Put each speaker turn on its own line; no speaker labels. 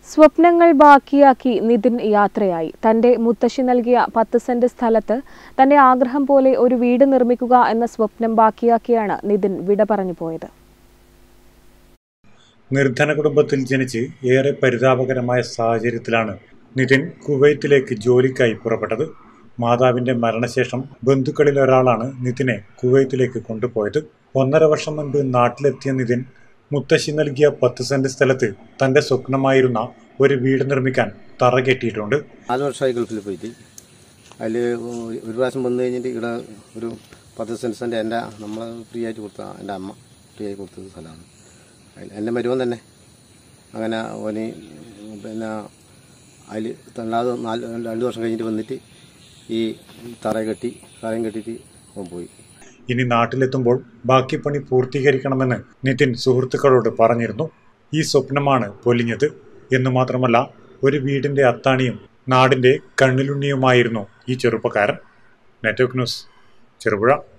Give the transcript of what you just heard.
സ്വപ്നങ്ങൾ ബാക്കിയാക്കി നിതിൻ യാത്രയായി തന്റെ മുത്തശ്ശി നൽകിയ പത്ത് സെന്റ് സ്ഥലത്ത് തന്റെ ആഗ്രഹം പോലെ ഒരു വീട് നിർമ്മിക്കുക എന്ന സ്വപ്നം ബാക്കിയാക്കിയാണ് നിതിൻ വിട പറഞ്ഞു പോയത്
നിർധന കുടുംബത്തിൽ ജനിച്ച് ഏറെ പരിതാപകരമായ സാഹചര്യത്തിലാണ് നിതിൻ കുവൈത്തിലേക്ക് ജോലിക്കായി പുറപ്പെട്ടത് മാതാവിന്റെ മരണശേഷം ബന്ധുക്കളിൽ ഒരാളാണ് നിതിനെ കുവൈത്തിലേക്ക് കൊണ്ടുപോയത് ഒന്നര വർഷം മുൻപ് നാട്ടിലെത്തിയ നിതിൻ മുത്തശ്ശി നൽകിയ പത്ത് സെന്റ് സ്ഥലത്ത് തന്റെ സ്വപ്നമായിരുന്ന ഒരു വീട് നിർമ്മിക്കാൻ തറ കെട്ടിയിട്ടുണ്ട്
നാല് വർഷമായി ഗൾഫിൽ പോയിട്ട് അതിൽ ഒരു പ്രാവശ്യം വന്നു കഴിഞ്ഞിട്ട് ഇവിടെ ഒരു പത്ത് സെൻറ്റ് സെൻറ്റ് എൻ്റെ നമ്മൾ ഫ്രീ ആയിട്ട് കൊടുത്ത എൻ്റെ അമ്മ ഫ്രീ ആയി കൊടുത്ത സ്ഥലമാണ് അതിൽ എൻ്റെ മരുവൻ തന്നെ അങ്ങനെ ഓന് പിന്നെ അതിൽ രണ്ടാമത് നാല് രണ്ട് വർഷം കഴിഞ്ഞിട്ട് വന്നിട്ട് ഈ തറ കെട്ടി തറയും കെട്ടിയിട്ട് അവൻ പോയി
ഇനി നാട്ടിലെത്തുമ്പോൾ ബാക്കി പണി പൂർത്തീകരിക്കണമെന്ന് നിതിൻ സുഹൃത്തുക്കളോട് പറഞ്ഞിരുന്നു ഈ സ്വപ്നമാണ് പൊലിഞ്ഞത് എന്നു മാത്രമല്ല ഒരു വീടിന്റെ അത്താണിയും നാടിന്റെ കണ്ണിലുണ്ണിയുമായിരുന്നു ഈ ചെറുപ്പക്കാരൻ നെറ്റ്വർക്ക് ന്യൂസ് ചെറുപുഴ